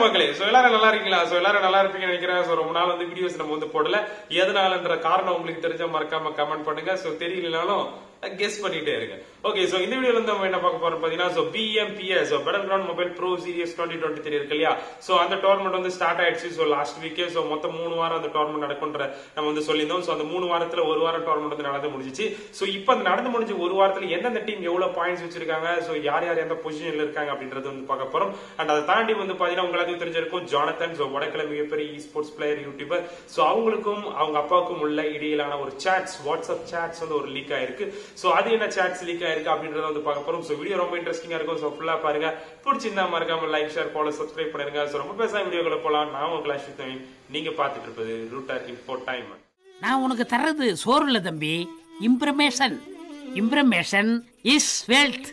மக்களே சோ எல்லாரும் நல்லா இருக்கீங்களா சோ எல்லாரும் நல்லா இருப்பீங்கன்னு நினைக்கிறேன் சோ ரொம்ப நாள் வந்து வீடியோஸ் நம்ம வந்து போடல எதனாலன்ற காரணம் உங்களுக்கு தெரிஞ்சா மறக்காம கமெண்ட் பண்ணுங்க சோ தெரியலனாலும் கெஸ் பண்ணிட்டே இருங்க ஓகே சோ இந்த வீடியோல வந்து நம்ம என்ன பார்க்க போறோம் பாத்தீங்கன்னா சோ பிஎம்பிஎஸ் so better ground mobile pro series twenty twenty three இருக்கு இல்லையா சோ அந்த டோர்னமெண்ட் வந்து ஸ்டார்ட் ஆயிடுச்சு சோ லாஸ்ட் வீக்கே சோ மொத்தம் மூணு வாரம் அந்த டோர்னமெண்ட் நடக்கும்ன்ற நம்ம வந்து சொல்லியிருந்தோம் சோ அந்த மூணு வாரத்துல ஒரு வாரம் டோர்னமெண்ட் வந்து நடந்து முடிஞ்சிச்சு சோ இப்போ அந்த நடந்து முடிஞ்ச ஒரு வாரத்துல எந்தெந்த டீம் எவ்வளவு பாயிண்ட்ஸ் வச்சிருக்காங்க சோ யார் யார் எந்த பொசிஷன்ல இருக்காங்க அப்படின்றது வந்து பார்க்க போறோம் அண்ட் அதை தாண்டி வந்து பாத்தீங்கன்னா உங்களுக்கு தெரிஞ்சிருக்கும் ஜானத்தன் சோ வடக்கிழமை மிகப்பெரிய esports player YouTuber so அவங்களுக்கும் அவங்க அப்பாவுக்கும் உள்ள இடையிலான ஒரு சாட்ஸ் வாட்ஸ்அப் சாட்ஸ் வந்து ஒரு லீக் ஆயிருக்கு சோ அது என்ன சாட்ஸ் லீக் ஆயிருக்கு அப்படின்றத வந்து பார்க்க போறோம் சோ வீடியோ ரொம்ப இன்ட்ரெஸ்டிங்கா இருக்கும் சோ ஃபுல்லா பாருங்க பிடிச்சிருந்தா மறக்காம லைக் ஷேர் ஃபாலோ சப்ஸ்கிரைப் பண்ணுங்க சோ ரொம்ப பேசாம வீடியோக்குள்ள போலாம் நான் உங்க கிளாஸ் நீங்க பாத்துட்டு இருப்பது ரூட்டர் இன்ஃபோ டைம் நான் உனக்கு தர்றது சோறு இல்ல தம்பி information information is wealth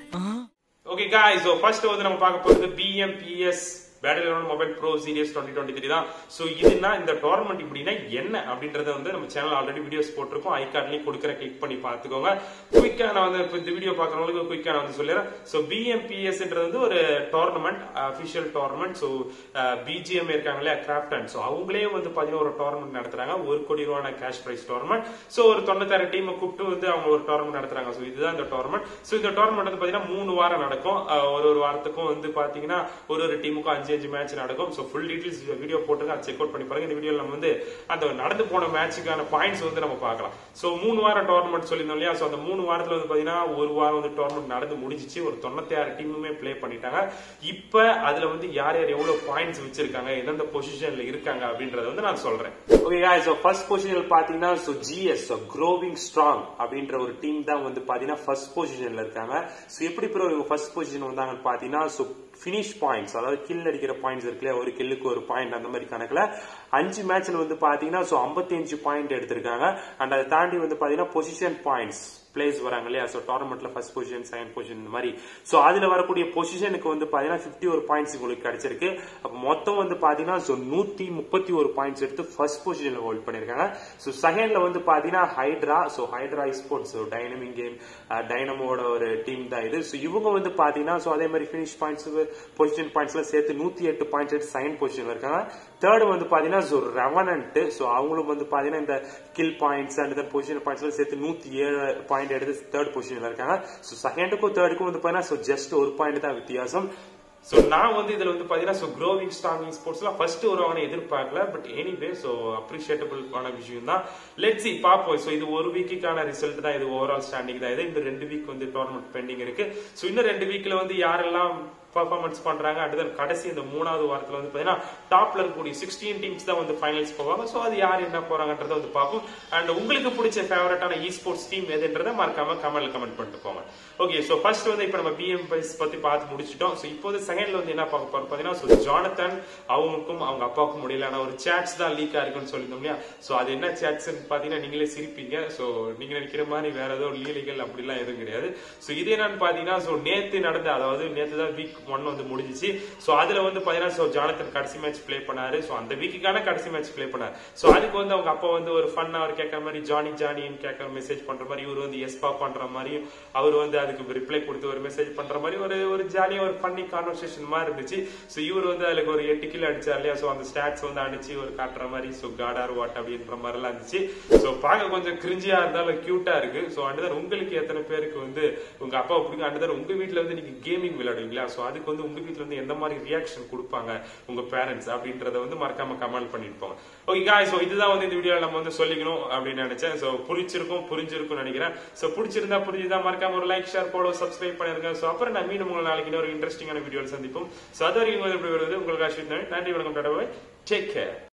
okay guy so first வந்து நம்ம பார்க்க போறது BMPS battleground mobile bro series twenty twenty three தான் ஸோ இதுனா இந்த டோர்னமெண்ட் இப்படின்னா என்ன அப்படின்றத வந்து நம்ம சேனல் ஆல்ரெடி வீடியோஸ் போட்டிருக்கோம் ஐ கார்ட்லயும் கொடுக்குற கிளிக் பண்ணி பார்த்துக்கோங்க குயிக்கா நான் வந்து இப்போ இந்த வீடியோ பார்க்குறவங்களுக்கு குயிக்கா நான் வந்து சொல்லிடுறேன் ஸோ பிஎம்பிஎஸ்ன்றது வந்து ஒரு tournament official tournament so BGM இருக்காங்க இல்லையா கிராஃப்டன் ஸோ அவங்களே வந்து பார்த்தீங்கன்னா ஒரு டோர்னமெண்ட் நடத்துறாங்க ஒரு கோடி ரூபான கேஷ் பிரைஸ் டோர்னமெண்ட் ஸோ ஒரு தொண்ணூத்தாறு டீமை கூப்பிட்டு வந்து அவங்க ஒரு டோர்னமெண்ட் நடத்துறாங்க ஸோ இதுதான் இந்த டோர்னமெண்ட் ஸோ இந்த டோர்னமெண்ட் வந்து பார்த்தீங்கன்னா மூணு வாரம் நடக்கும் அஹ் ஒரு ஒரு வாரத்துக்கும் வந்து பார்த்தீங்கன்னா ஒரு ஒரு டீமுக்கும் அஞ்சு அஞ்சு மேட்ச் நடக்கும் ஸோ ஃபுல் டீடைல்ஸ் வீடியோ போட்டுருங்க அதை செக் அவுட் பண்ணி பாருங்க இந்த வீடியோவில் நம்ம வந்து அந்த நடந்து போன மேட்சுக்கான பாயிண்ட்ஸ் வந்து நம்ம பார்க்கலாம் ஸோ மூணு வாரம் டோர்னமெண்ட் சொல்லியிருந்தோம் இல்லையா ஸோ அந்த மூணு வாரத்தில் வந்து பார்த்தீங்கன்னா ஒரு வாரம் வந்து டோர்னமெண்ட் நடந்து முடிஞ்சிச்சு ஒரு தொண்ணூத்தி ஆறு டீமுமே ப்ளே பண்ணிட்டாங்க இப்போ அதுல வந்து யார் யார் எவ்வளவு பாயிண்ட்ஸ் வச்சிருக்காங்க எந்தெந்த பொசிஷன்ல இருக்காங்க அப்படின்றத வந்து நான் சொல்றேன் ஓகே ஸோ ஃபர்ஸ்ட் பொசிஷன் பாத்தீங்கன்னா so GS so growing strong அப்படின்ற ஒரு டீம் தான் வந்து பாத்தீங்கன்னா ஃபர்ஸ்ட் பொசிஷன்ல இருக்காங்க ஸோ எப்படி ப்ரோ இவங்க ஃபர்ஸ்ட் பொசிஷன் வந்தாங்கன்னு பாத்தீங்கன்னா ஸோ ஃபினிஷ் பாயிண்ட்ஸ் அதாவது கில் அடிக்கிற பாயிண்ட்ஸ் இருக்குல்ல ஒரு கில்லுக்கு ஒரு பாயிண்ட் அந்த மாதிரி கணக்குல அஞ்சு மேட்ச்ல வந்து பாத்தீங்கன்னா ஸோ ஐம்பத்தி அஞ்சு பாயிண்ட் எடுத்திருக்காங்க அண்ட் அதை தாண்டி வந்து பாத்தீங்கன்னா பொசிஷன் பாயிண்ட்ஸ் பிளேஸ் வராங்க இல்லையா ஸோ டோர்னமெண்ட்ல ஃபர்ஸ்ட் பொசிஷன் செகண்ட் பொசிஷன் இந்த மாதிரி ஸோ அதுல வரக்கூடிய பொசிஷனுக்கு வந்து பாத்தீங்கன்னா ஃபிஃப்டி ஒரு பாயிண்ட்ஸ் உங்களுக்கு கிடைச்சிருக்கு அப்ப மொத்தம் வந்து பாத்தீங்கன்னா ஸோ நூத்தி முப்பத்தி ஒரு பாயிண்ட்ஸ் எடுத்து ஃபர்ஸ்ட் பொசிஷன்ல ஹோல்ட் பண்ணிருக்காங்க ஸோ செகண்ட்ல வந்து பாத்தீங்கன்னா Hydra so Hydra sports so dynamic game டைனமோட ஒரு டீம் தான் இது ஸோ இவங்க வந்து பாத்தீங்கன்னா ஸோ அதே மாதிரி ஃபினிஷ் பாயிண்ட்ஸ் பொசிஷன் பாயிண்ட்ஸ்ல சேர்த்து நூத்தி எட்டு பாயிண்ட்ஸ் எடுத்து செகண்ட் பொசிஷன்ல இருக்காங்க தேர்ட் வந்து பாத்தீங்கன்னா ஸோ ரெவனன்ட் ஸோ அவங்களும் வந்து பாத்தீங்கன்னா இந்த கில் பாயிண்ட்ஸ் அண்ட் பொசிஷன் பாயிண்ட்ஸ்ல சேர்த்து நூத்தி ஏழு பாயிண்ட் எடுத்து தேர்ட் பொசிஷன்ல இருக்காங்க ஸோ செகண்டுக்கும் தேர்டுக்கும் வந்து பாத்தீங்கன்னா ஸோ ஜஸ்ட் ஒரு பாயிண்ட் தான் வித்தியாசம் சோ நான் வந்து இதுல வந்து பாத்தீங்கன்னா சோ க்ரோவிங் ஸ்ட்ராங் ஸ்போர்ட்ஸ்ல ஃபர்ஸ்ட் வருவாங்கன்னு எதிர்பார்க்கல பட் எனிவே சோ அப்ரிஷியேட்டபிள் ஆன விஷயம் தான் லெட் சி பாப்போம் சோ இது ஒரு வீக்குக்கான ரிசல்ட் தான் இது ஓவரால் ஸ்டாண்டிங் தான் இது இந்த ரெண்டு வீக் வந்து டோர்னமெண்ட் பெண்டிங் இருக்கு சோ இன்னும் ரெண்டு வீக்ல வந்து யாரெல்லாம் பர்ஃபார்மன்ஸ் பண்றாங்க அடுத்த கடைசி இந்த மூணாவது வாரத்துல வந்து பாத்தீங்கன்னா டாப்ல இருக்கக்கூடிய சிக்ஸ்டீன் டீம்ஸ் தான் வந்து ஃபைனல்ஸ் போவாங்க சோ அது யார் என்ன போறாங்கன்றத வந்து பார்ப்போம் அண்ட் உங்களுக்கு பிடிச்ச ஃபேவரட்டான இ ஸ்போர்ட்ஸ் டீம் எதுன்றதை மறக்காம கமெண்ட்ல கமெண்ட் பண்ணிட்டு போங்க ஓகே சோ ஃபர்ஸ்ட் வந்து இப்ப நம்ம பிஎம் பத்தி பார்த்து முடிச்சிட்டோம் சோ இப்போ வந்து செகண்ட்ல வந்து என்ன பார்க்க போறோம் பாத்தீங்கன்னா so ஜானத்தன் அவங்களுக்கும் அவங்க அப்பாவுக்கும் முடியலான ஒரு சாட்ஸ் தான் லீக் ஆயிருக்குன்னு சொல்லியிருந்தோம் இல்லையா சோ அது என்ன சாட்ஸ் பாத்தீங்கன்னா நீங்களே சிரிப்பீங்க சோ நீங்க நினைக்கிற மாதிரி வேற ஏதோ லீலைகள் அப்படிலாம் எதுவும் கிடையாது சோ இது என்னன்னு பாத்தீங்கன்னா சோ நேத்து நடந்த அதாவது நேத்து தான் வீக் ஒன் வந்து முடிஞ்சிச்சு சோ அதுல வந்து பாத்தீங்கன்னா சோ ஜானத்தன் கடைசி மேட்ச் ப்ளே பண்ணாரு சோ அந்த வீக்குக்கான கடைசி மேட்ச் ப்ளே பண்ணாரு சோ அதுக்கு வந்து அவங்க அப்பா வந்து ஒரு ஃபன் அவர் கேட்கற மாதிரி ஜானி ஜானின்னு கேட்கற மெசேஜ் பண்ற மாதிரி இவர் வந்து எஸ்பா பண்ற மாதிரி அவர் வந்து அதுக்கு ரிப்ளை கொடுத்து ஒரு மெசேஜ் பண்ற மாதிரி ஒரு ஒரு ஜாலியா ஒரு ஃபன்னி கான்வர்சேஷன் மாதிரி இருந்துச்சு சோ இவர் வந்து அதுக்கு ஒரு எட்டு கிலோ அடிச்சார் இல்லையா சோ அந்த ஸ்டாட்ஸ் வந்து அடிச்சு ஒரு காட்டுற மாதிரி சோ காடார் வாட் அப்படின்ற மாதிரி எல்லாம் இருந்துச்சு சோ பார்க்க கொஞ்சம் கிரிஞ்சியா இருந்தாலும் கியூட்டா இருக்கு சோ அண்டர் உங்களுக்கு எத்தனை பேருக்கு வந்து உங்க அப்பா பிடிக்கும் அண்டர் உங்க வீட்ல வந்து நீங்க கேமிங் விளையாடுவீங்களா சோ அதுக்கு வந்து உங்க வீட்ல வந்து எந்த மாதிரி ரியாக்ஷன் கொடுப்பாங்க உங்க பேரண்ட்ஸ் அப்படின்றத வந்து மறக்காம கமெண்ட் பண்ணிட்டு போங்க ஓகே காய் சோ இதுதான் வந்து இந்த வீடியோல நம்ம வந்து சொல்லிக்கணும் அப்படின்னு நினைச்சேன் சோ புரிச்சிருக்கும் புரிஞ்சிருக்கும் நினைக்கிறேன் சோ பிடிச்சிருந்தா புரிஞ்சுதா மறக்காம ஒரு லைக் ஷேர் போலோ சப்ஸ்கிரைப் பண்ணிருங்க சோ அப்புறம் நான் மீண்டும் உங்களை நாளைக்கு ஒரு இன்ட்ரெஸ்டிங்கான வீடியோல சந்திப்போம் சோ அது வரைக்கும் எப்படி வருவது உங்களுக்கு அஸ்வித் நன்றி வணக்கம் டாடா டேக் கேர்